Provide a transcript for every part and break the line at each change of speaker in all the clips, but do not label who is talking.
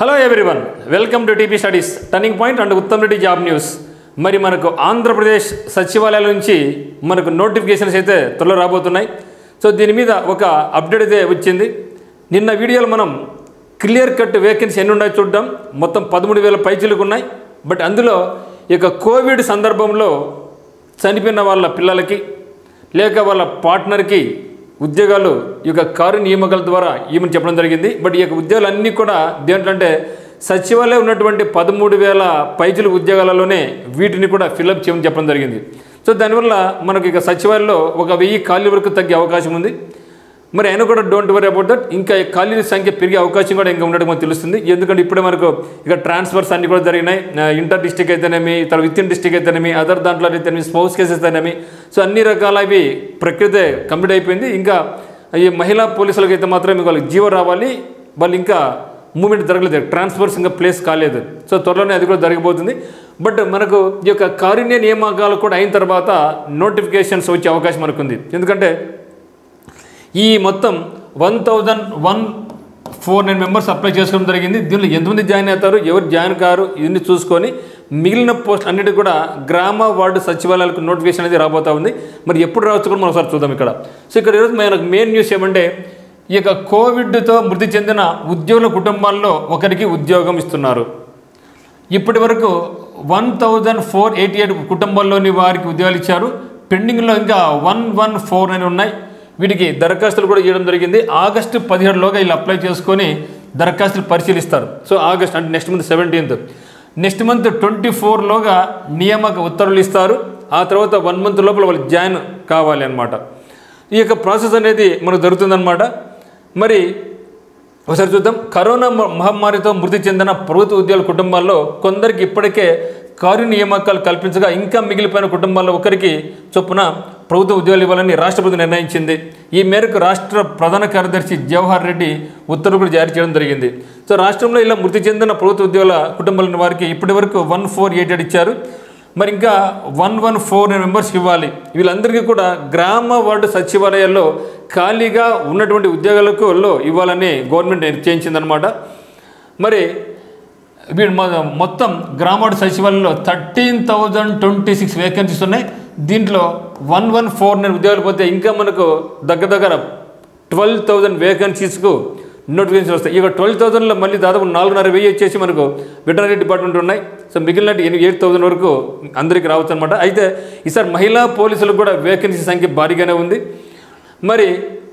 hello everyone welcome to TP studies turning point and Uttam Reddy job news మరి మనకు ఆంధ్రప్రదేశ్ సచివాలయాల నుంచి మనకు నోటిఫికేషన్స్ అయితే త్వరలో రాబోతున్నాయి సో దీని మీద ఒక అప్డేట్ అయితే వచ్చింది నిన్న వీడియోలో మనం క్లియర్ కట్ వేకెన్సీ ఎన్ని ఉన్నాయో చూద్దాం మొత్తం పదమూడు వేల పైచీలకు ఉన్నాయి బట్ అందులో ఇక కోవిడ్ సందర్భంలో చనిపోయిన వాళ్ళ పిల్లలకి లేక వాళ్ళ పార్ట్నర్కి ఉద్యోగాలు ఈ యొక్క కారు నియామకాల ద్వారా ఏమని చెప్పడం జరిగింది బట్ ఈ యొక్క ఉద్యోగాలు అన్నీ కూడా దేంట్లో అంటే సచివాలయం ఉన్నటువంటి పదమూడు వేల పైచుల ఉద్యోగాలలోనే వీటిని కూడా ఫిల్అప్ చేయమని చెప్పడం జరిగింది సో దానివల్ల మనకు ఇక సచివాలయంలో ఒక వెయ్యి ఖాళీ వరకు తగ్గే అవకాశం ఉంది మరి ఆయన కూడా డోంట్ వరీ అబౌట్ దట్ ఇంకా ఖాళీల సంఖ్య పెరిగే అవకాశం కూడా ఇంకా ఉండడం మనకు తెలుస్తుంది ఎందుకంటే ఇప్పుడే మనకు ఇక ట్రాన్స్ఫర్స్ అన్ని కూడా జరిగినాయి ఆ, ఇంటర్ డిస్టిక్ అయితేనేమి తర్వాత విత్ ఇన్ డిస్టిక్ అయితేనేమి అదర్ దాంట్లో అయితేనేమి స్పౌస్ కేసెస్ అయితేనేమి సో అన్ని రకాలవి ప్రక్రియ కంప్లీట్ అయిపోయింది ఇంకా ఈ మహిళా పోలీసులకు అయితే మాత్రం మీకు వాళ్ళకి జీవో రావాలి వాళ్ళు ఇంకా మూమెంట్ జరగలేదు ట్రాన్స్ఫర్స్ ఇంకా ప్లేస్ కాలేదు సో త్వరలోనే అది కూడా జరగబోతుంది బట్ మనకు ఈ యొక్క కారుణ్య నియామకాలు కూడా అయిన తర్వాత నోటిఫికేషన్స్ వచ్చే అవకాశం మనకు ఉంది ఎందుకంటే ఈ మొత్తం one thousand one four nine members apply చేసుకోవడం జరిగింది దీనిలో ఎంతమంది జాయిన్ అవుతారు ఎవరు జాయిన్ కారు ఇవన్నీ చూసుకొని మిగిలిన పోస్ట్ అన్నిటి కూడా గ్రామ వార్డు సచివాలయాలకు నోటిఫికేషన్ అనేది రాబోతా ఉంది మరి ఎప్పుడు రావచ్చు కూడా మనం ఒకసారి చూద్దాం ఇక్కడ సో ఇక్కడ ఈరోజు మనకు మెయిన్ న్యూస్ ఏమంటే ఈ యొక్క కోవిడ్తో మృతి చెందిన ఉద్యోగుల కుటుంబాల్లో ఒకరికి ఉద్యోగం ఇస్తున్నారు ఇప్పటి వరకు one thousand four eighty eight కుటుంబాల్లోని వారికి ఉద్యోగాలు ఇచ్చారు పెండింగ్లో ఇంకా వన్ వన్ ఫోర్ నైన్ ఉన్నాయి వీటికి దరఖాస్తులు కూడా ఇవ్వడం జరిగింది ఆగస్టు పదిహేడులోగా వీళ్ళు అప్లై చేసుకొని దరఖాస్తులు పరిశీలిస్తారు సో ఆగస్ట్ అంటే next month seventeenth next month twenty ఫోర్లోగా నియామక ఉత్తర్వులు ఇస్తారు ఆ తర్వాత వన్ మంత్ లోపల వాళ్ళు జాయిన్ కావాలి అన్నమాట ఈ యొక్క ప్రాసెస్ అనేది మనకు జరుగుతుందన్నమాట మరి ఒకసారి చూద్దాం కరోనా మ- మహమ్మారితో మృతి చెందిన ప్రభుత్వ ఉద్యోగుల కుటుంబాల్లో కొందరికి ఇప్పటికే కారు నియామకాలు కల్పించగా ఇంకా మిగిలిపోయిన కుటుంబాల్లో ఒకరికి చొప్పున ప్రభుత్వ ఉద్యోగాలు ఇవ్వాలని రాష్ట్ర ప్రభుత్వం నిర్ణయించింది ఈ మేరకు రాష్ట్ర ప్రధాన కార్యదర్శి జవహర్ రెడ్డి ఉత్తర్వులు కూడా జారీ చేయడం జరిగింది సో రాష్ట్రంలో ఇలా మృతి చెందిన ప్రభుత్వ ఉద్యోగుల కుటుంబాల వారికి ఇప్పటి వరకు వన్ ఫోర్ ఎయిట్ ఎయిట్ ఇచ్చారు మరి ఇంకా వన్ వన్ ఫోర్ నైన్ మెంబర్స్కి ఇవ్వాలి వీళ్ళందరికీ కూడా గ్రామ వార్డు సచివాలయాల్లో ఖాళీగా ఉన్నటువంటి ఉద్యోగాలకు లో ఇవ్వాలని గవర్నమెంట్ నిశ్చయించిందనమాట మరి వీడు మొ- మొత్తం గ్రామ వార్డు సచివాలయంలో thirteen thousand twenty six vacancies ఉన్నాయి దీంట్లో వన్ వన్ ఫోర్ నైన్ ఉద్యోగాలు పోతే ఇంకా మనకు దగ్గర దగ్గర ట్వెల్వ్ థౌజండ్ వేకెన్సీస్కు నోటిఫికేషన్ వస్తాయి ఇక ట్వెల్వ్ థౌసండ్లో మళ్ళీ దాదాపు నాలుగున్నర వెయ్యి వచ్చేసి మనకు వెటనరీ డిపార్ట్మెంట్ ఉన్నాయి సో మిగిలిన ఎయిట్ థౌసండ్ వరకు అందరికీ రావచ్చు అనమాట అయితే ఈసారి మహిళా పోలీసులకు కూడా వేకెన్సీ సంఖ్య భారీగానే ఉంది మరి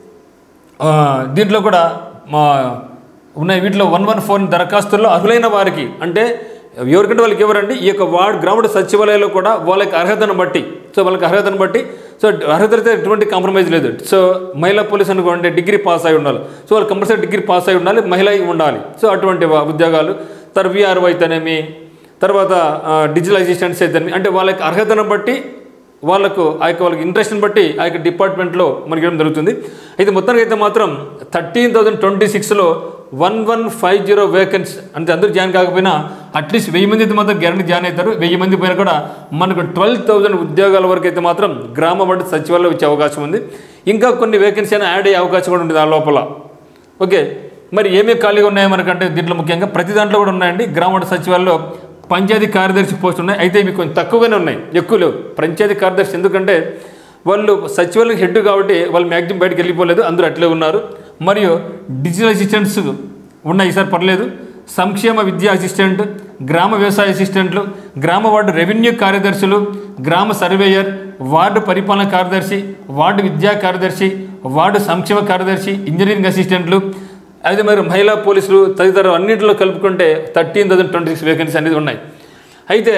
ఆ, దీంట్లో కూడా మా ఉన్నాయి వీటిలో వన్ వన్ ఫోర్ దరఖాస్తుల్లో అర్హులైన వారికి అంటే ఎవరికంటే వాళ్ళకి ఎవరండి ఈ యొక్క వార్డ్ గ్రామ సచివాలయాల్లో కూడా వాళ్ళకి అర్హతను బట్టి సో వాళ్ళకి అర్హతను బట్టి సో అర్హతలతో ఎటువంటి కాంప్రమైజ్ లేదు సో మహిళా పోలీస్ అనుకోండి డిగ్రీ పాస్ అయి ఉండాలి సో వాళ్ళు కంపల్సరీ డిగ్రీ పాస్ అయి ఉండాలి మహిళ అయి ఉండాలి సో అటువంటి వా- ఉద్యోగాలు తర్వాత విఆర్ఓ అయితేనేమి తర్వాత ఆ, డిజిటల్ అసిస్టెంట్స్ అయితేనేమి అంటే వాళ్ళకి అర్హతను బట్టి వాళ్ళకు ఆ యొక్క వాళ్ళకి ఇంట్రెస్ట్ని బట్టి ఆ యొక్క డిపార్ట్మెంట్లో మనకి ఇవ్వడం జరుగుతుంది అయితే మొత్తానికి అయితే మాత్రం థర్టీన్ థౌజండ్ ట్వంటీ సిక్స్లో one one five zero vacancy అంటే అందరూ జాయిన్ కాకపోయినా అట్లీస్ట్ వెయ్యి మంది అయితే మాత్రం గ్యారంటీ జాయిన్ అవుతారు వెయ్యి మంది పైన కూడా మనకు ట్వెల్వ్ థౌజండ్ ఉద్యోగాల వరకు అయితే మాత్రం గ్రామ వార్డు సచివాలయం ఇచ్చే అవకాశం ఉంది ఇంకా కొన్ని వేకెన్సీ అయినా యాడ్ అయ్యే అవకాశం కూడా ఉంటుంది ఆ లోపల ఓకే మరి ఏమేమి ఖాళీగా ఉన్నాయి మనకంటే దీంట్లో ముఖ్యంగా ప్రతి దాంట్లో కూడా ఉన్నాయండి గ్రామ వార్డు సచివాలయంలో పంచాయతీ కార్యదర్శి పోస్ట్ ఉన్నాయి అయితే ఇవి కొంచెం తక్కువగానే ఉన్నాయి ఎక్కువ లేవు పంచాయతీ కార్యదర్శి ఎందుకంటే వాళ్ళు సచివాలయం హెడ్ కాబట్టి వాళ్ళు మ్యాక్సిమం బయటకు వెళ్ళిపోలేదు అందరూ అట్లే ఉన్నారు మరియు డిజిటల్ అసిస్టెంట్స్ ఉన్నాయి సార్ పర్లేదు సంక్షేమ విద్యా అసిస్టెంట్ గ్రామ వ్యవసాయ అసిస్టెంట్లు గ్రామ వార్డు రెవెన్యూ కార్యదర్శులు గ్రామ సర్వేయర్ వార్డు పరిపాలన కార్యదర్శి వార్డు విద్యా కార్యదర్శి వార్డు సంక్షేమ కార్యదర్శి ఇంజనీరింగ్ అసిస్టెంట్లు అదే మరి మహిళా పోలీసులు తదితర అన్నింటిలో కలుపుకుంటే thirteen thousand twenty six vacancy అనేది ఉన్నాయి అయితే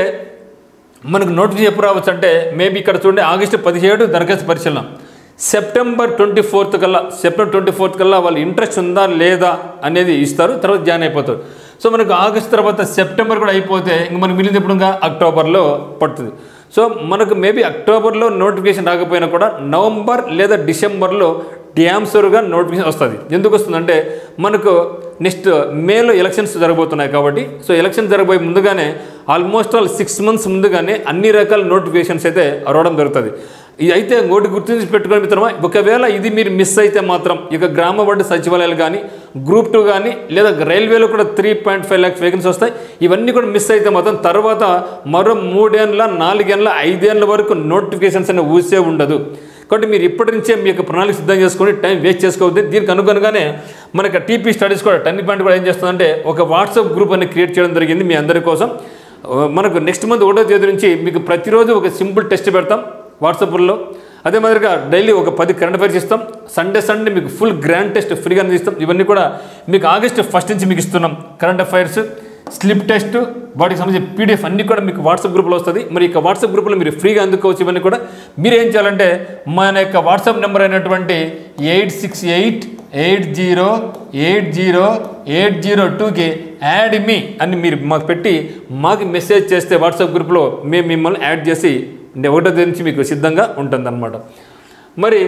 మనకు నోటిఫికేషన్ ఎప్పుడు రావచ్చు అంటే మేబీ ఇక్కడ చూడండి ఆగస్టు పదిహేడు దరఖాస్తు పరిశీలన సెప్టెంబర్ ట్వంటీ ఫోర్త్ కల్లా సెప్టెంబర్ ట్వంటీ ఫోర్త్ కల్లా వాళ్ళు ఇంట్రెస్ట్ ఉందా లేదా అనేది ఇస్తారు తర్వాత జాయిన్ అయిపోతారు సో మనకు ఆగస్ట్ తర్వాత సెప్టెంబర్ కూడా అయిపోతే ఇంక మనకు మిగిలింది ఎప్పుడు ఇంకా అక్టోబర్లో పడుతుంది సో మనకు మేబీ అక్టోబర్లో నోటిఫికేషన్ రాకపోయినా కూడా నవంబర్ లేదా డిసెంబర్లో డ్యామ్సర్గా నోటిఫికేషన్ వస్తుంది ఎందుకు వస్తుందంటే మనకు నెక్స్ట్ మేలో ఎలక్షన్స్ జరగబోతున్నాయి కాబట్టి సో ఎలక్షన్ జరగబోయే ముందుగానే ఆల్మోస్ట్ ఆల్ సిక్స్ మంత్స్ ముందుగానే అన్ని రకాల నోటిఫికేషన్స్ అయితే రావడం జరుగుతుంది ఇది అయితే ఇంకోటి గుర్తుంచి పెట్టుకొని మిత్రమా ఒకవేళ ఇది మీరు మిస్ అయితే మాత్రం ఇక గ్రామ వార్డు సచివాలయాలు కానీ గ్రూప్ టూ కానీ లేదా రైల్వేలో కూడా three point five lakhs vacancy వస్తాయి ఇవన్నీ కూడా మిస్ అయితే మాత్రం తర్వాత మరో మూడేళ్ళ నాలుగేళ్ళ ఐదేళ్ళ వరకు నోటిఫికేషన్స్ అనే ఊసే ఉండదు కాబట్టి మీరు ఇప్పటి నుంచే మీ యొక్క ప్రణాళిక సిద్ధం చేసుకొని టైం వేస్ట్ చేసుకోవద్దు దీనికి అనుగుణంగానే మనకి టీపీ స్టడీస్ కూడా టర్నింగ్ పాయింట్ కూడా ఏం చేస్తుందంటే ఒక వాట్సాప్ గ్రూప్ అని క్రియేట్ చేయడం జరిగింది మీ అందరి కోసం ఆ, మనకు నెక్స్ట్ మంత్ ఒకటో తేదీ నుంచి మీకు ప్రతిరోజు ఒక సింపుల్ టెస్ట్ పెడతాం వాట్సాప్లో అదే మాదిరిగా డైలీ ఒక పది కరెంట్ అఫైర్స్ ఇస్తాం సండే సండే మీకు ఫుల్ గ్రాండ్ టెస్ట్ ఫ్రీగా ఇస్తాం ఇవన్నీ కూడా మీకు ఆగస్ట్ ఫస్ట్ నుంచి మీకు ఇస్తున్నాం కరెంట్ అఫైర్స్ స్లిప్ టెస్ట్ వాటికి సంబంధించి పీడిఎఫ్ అన్నీ కూడా మీకు వాట్సాప్ గ్రూప్లో వస్తుంది మరి ఇక వాట్సాప్ గ్రూప్లో మీరు ఫ్రీగా అందుకోవచ్చు ఇవన్నీ కూడా మీరు ఏం చేయాలంటే మన యొక్క వాట్సాప్ నెంబర్ అయినటువంటి eight six eight eight zero eight zero eight zero టూకి యాడ్ మీ అని మీరు మాకు పెట్టి మాకు మెసేజ్ చేస్తే వాట్సాప్ గ్రూప్లో మేము మిమ్మల్ని యాడ్ చేసి ఒకటో తేదీ నుంచి మీకు సిద్ధంగా ఉంటుందన్నమాట మరి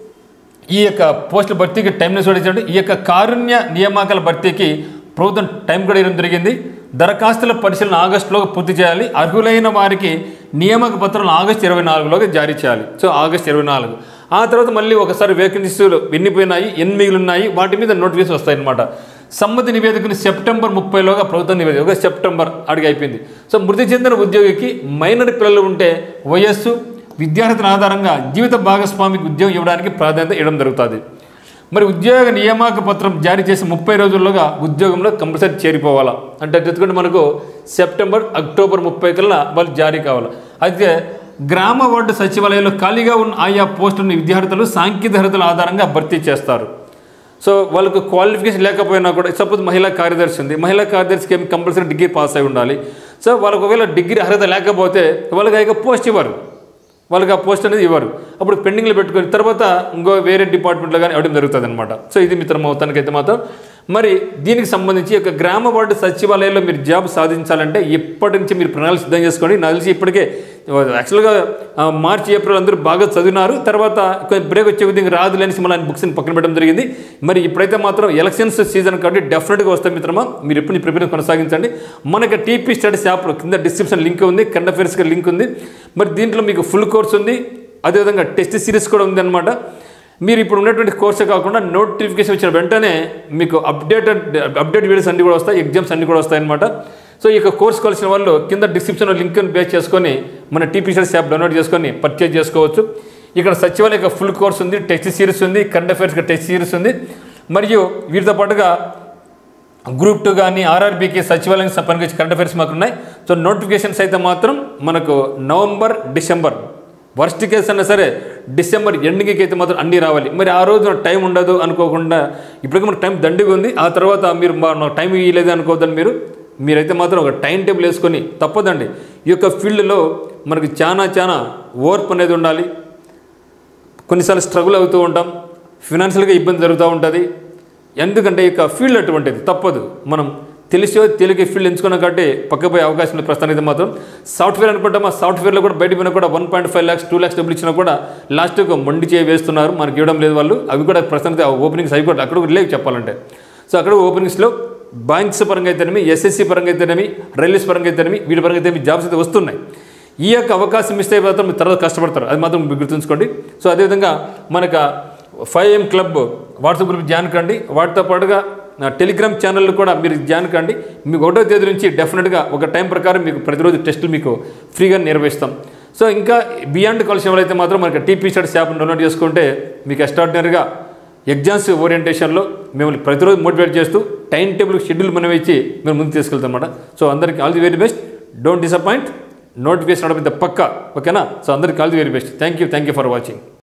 ఈ యొక్క పోస్టుల భర్తీకి టైం చూడించండి ఈ యొక్క కారుణ్య నియామకాల భర్తీకి ప్రభుత్వం టైం కూడా ఇవ్వడం జరిగింది దరఖాస్తుల పరిశీలన ఆగస్టులో పూర్తి చేయాలి అర్హులైన వారికి నియామక పత్రాలను ఆగస్టు ఇరవై నాలుగులోకి జారీ చేయాలి సో ఆగస్ట్ ఇరవై నాలుగు ఆ తర్వాత మళ్ళీ ఒకసారి వేకెన్సీలు ఎన్నిపోయినాయి ఎన్ని మిగిలి ఉన్నాయి వాటి మీద నోటిఫికేషన్ వస్తాయన్నమాట సమ్మతి నివేదికను సెప్టెంబర్ ముప్పైలోగా ప్రభుత్వం నివేదిక ఒక సెప్టెంబర్ అడిగి అయిపోయింది సో మృతి చెందిన ఉద్యోగికి మైనర్ పిల్లలు ఉంటే వయస్సు విద్యార్హతల ఆధారంగా జీవిత భాగస్వామికి ఉద్యోగం ఇవ్వడానికి ప్రాధాన్యత ఇవ్వడం జరుగుతుంది మరి ఉద్యోగ నియామక పత్రం జారీ చేసి ముప్పై రోజుల్లోగా ఉద్యోగంలో కంపల్సరీ చేరిపోవాలా అంటే ఎందుకంటే మనకు సెప్టెంబర్ అక్టోబర్ ముప్పై కల్లా వాళ్ళు జారీ కావాలి అయితే గ్రామ వార్డు సచివాలయంలో ఖాళీగా ఉన్న ఆయా పోస్టులను విద్యార్థులు సాంకేతిక అర్హతల ఆధారంగా భర్తీ చేస్తారు సో వాళ్ళకు క్వాలిఫికేషన్ లేకపోయినా కూడా సపోజ్ మహిళా కార్యదర్శి ఉంది మహిళా కార్యదర్శికి ఏమి కంపల్సరీ డిగ్రీ పాస్ అయి ఉండాలి సో వాళ్ళకు ఒకవేళ డిగ్రీ అర్హత లేకపోతే వాళ్ళకి ఇక పోస్ట్ ఇవ్వరు వాళ్ళకి ఆ పోస్ట్ అనేది ఇవ్వరు అప్పుడు పెండింగ్లో పెట్టుకొని తర్వాత ఇంకో వేరే డిపార్ట్మెంట్లో కానీ ఇవ్వడం జరుగుతుంది అనమాట సో ఇది మిత్రం మొత్తానికైతే మాత్రం మరి దీనికి సంబంధించి ఒక గ్రామ వార్డు సచివాలయంలో మీరు జాబ్ సాధించాలంటే ఇప్పటి నుంచి మీరు ప్రణాళిక సిద్ధం చేసుకోండి నాకు తెలిసి ఇప్పటికే యాక్చువల్గా ఆ, మార్చి ఏప్రిల్ అందరూ బాగా చదివినారు తర్వాత కొంచెం బ్రేక్ వచ్చే విధంగా రాదు లేని సినిమా బుక్స్ని పక్కన పెట్టడం జరిగింది మరి ఇప్పుడైతే మాత్రం ఎలక్షన్స్ సీజన్ కాబట్టి డెఫినెట్గా వస్తాయి మిత్రమా మీరు ఎప్పుడు ప్రిపేర్ కొనసాగించండి మనకి టీపీ స్టడీస్ యాప్లో కింద డిస్క్రిప్షన్ లింక్ ఉంది కరెంట్ అఫైర్స్కి లింక్ ఉంది మరి దీంట్లో మీకు ఫుల్ కోర్స్ ఉంది అదేవిధంగా టెస్ట్ సిరీస్ కూడా ఉంది అనమాట మీరు ఇప్పుడు ఉన్నటువంటి కోర్సే కాకుండా నోటిఫికేషన్ వచ్చిన వెంటనే మీకు అప్డేటెడ్ అప్డేట్ వీడియోస్ అన్ని కూడా వస్తాయి ఎగ్జామ్స్ అన్ని కూడా వస్తాయి అనమాట సో ఈ యొక్క కోర్స్ కావాల్సిన వాళ్ళు కింద డిస్క్రిప్షన్లో లింక్ బేస్ చేసుకొని మన టీపీసీఎస్ యాప్ డౌన్లోడ్ చేసుకొని పర్చేజ్ చేసుకోవచ్చు ఇక్కడ సచివాలయ యొక్క ఫుల్ కోర్స్ ఉంది టెస్ట్ సిరీస్ ఉంది కరెంట్ అఫైర్స్ టెస్ట్ సిరీస్ ఉంది మరియు వీటితో పాటుగా గ్రూప్ టూ కానీ ఆర్ఆర్బీకి సచివాలయం పనికి కరెంట్ అఫైర్స్ మాకు ఉన్నాయి సో నోటిఫికేషన్స్ అయితే మాత్రం మనకు నవంబర్ డిసెంబర్ వర్స్ట్ కేసు అయినా సరే డిసెంబర్ ఎండింగ్కి అయితే మాత్రం అన్నీ రావాలి మరి ఆ రోజు టైం ఉండదు అనుకోకుండా ఇప్పటికీ మనకు టైం దండిగా ఉంది ఆ తర్వాత మీరు మా- నాకు టైం ఇవ్వలేదు అనుకోవద్దని మీరు మీరైతే మాత్రం ఒక టైం టేబుల్ వేసుకొని తప్పదండి ఈ యొక్క ఫీల్డ్లో మనకి చాలా చాలా ఓర్పు అనేది ఉండాలి కొన్నిసార్లు స్ట్రగుల్ అవుతూ ఉంటాం ఫినాన్షియల్గా ఇబ్బంది జరుగుతూ ఉంటుంది ఎందుకంటే ఇక ఫీల్డ్ అటువంటిది తప్పదు మనం తెలిసో తెలియక ఫీల్డ్ ఎంచుకున్నాం కాబట్టి పక్కపోయే అవకాశం ఉంది ప్రస్తుతానికి అయితే మాత్రం సాఫ్ట్వేర్ అనుకుంటాం ఆ సాఫ్ట్వేర్లో కూడా బయట పోయినా కూడా one point five lakhs two lakhs డబ్బులు ఇచ్చినా కూడా లాస్ట్కి మొండి చేయి వేస్తున్నారు మనకి ఇవ్వడం లేదు వాళ్ళు అవి కూడా ప్రస్తుతానికి ఓపెనింగ్స్ అయిపోయి అక్కడ కూడా లేవు చెప్పాలంటే సో అక్కడ ఓపెనింగ్స్లో బ్యాంక్స్ పరంగా అయితేనేమి ఎస్ఎస్సి పరంగా అయితేనేమి రైల్వేస్ పరంగా అయితేనేమి వీటి పరంగా అయితే జాబ్స్ అయితే వస్తున్నాయి ఈ యొక్క అవకాశం ఇస్తే మాత్రం మీరు తర్వాత కష్టపడతారు అది మాత్రం మీరు గుర్తుంచుకోండి సో అదేవిధంగా మనకు five M club WhatsApp group join కండి వాటితో పాటుగా నా టెలిగ్రామ్ ఛానల్ కూడా మీరు జాయిన్ కండి మీకు ఒకటో తేదీ నుంచి డెఫినెట్గా ఒక టైం ప్రకారం మీకు ప్రతిరోజు టెస్టులు మీకు ఫ్రీగా నిర్వహిస్తాం సో ఇంకా బియాండ్ కాల్షియం అయితే మాత్రం మనకి టీపీ స్టడీస్ యాప్ డౌన్లోడ్ చేసుకుంటే మీకు ఎక్స్ట్రాడినరీగా ఎగ్జామ్స్ ఓరియంటేషన్లో మిమ్మల్ని ప్రతిరోజు మోటివేట్ చేస్తూ టైం టేబుల్ షెడ్యూల్ మనం ఇచ్చి మేము ముందుకు తీసుకెళ్తాం అన్నమాట సో అందరికీ all the very best don't disappoint notification అవడం పక్క ఓకేనా సో అందరికీ all the very best thank you thank you for watching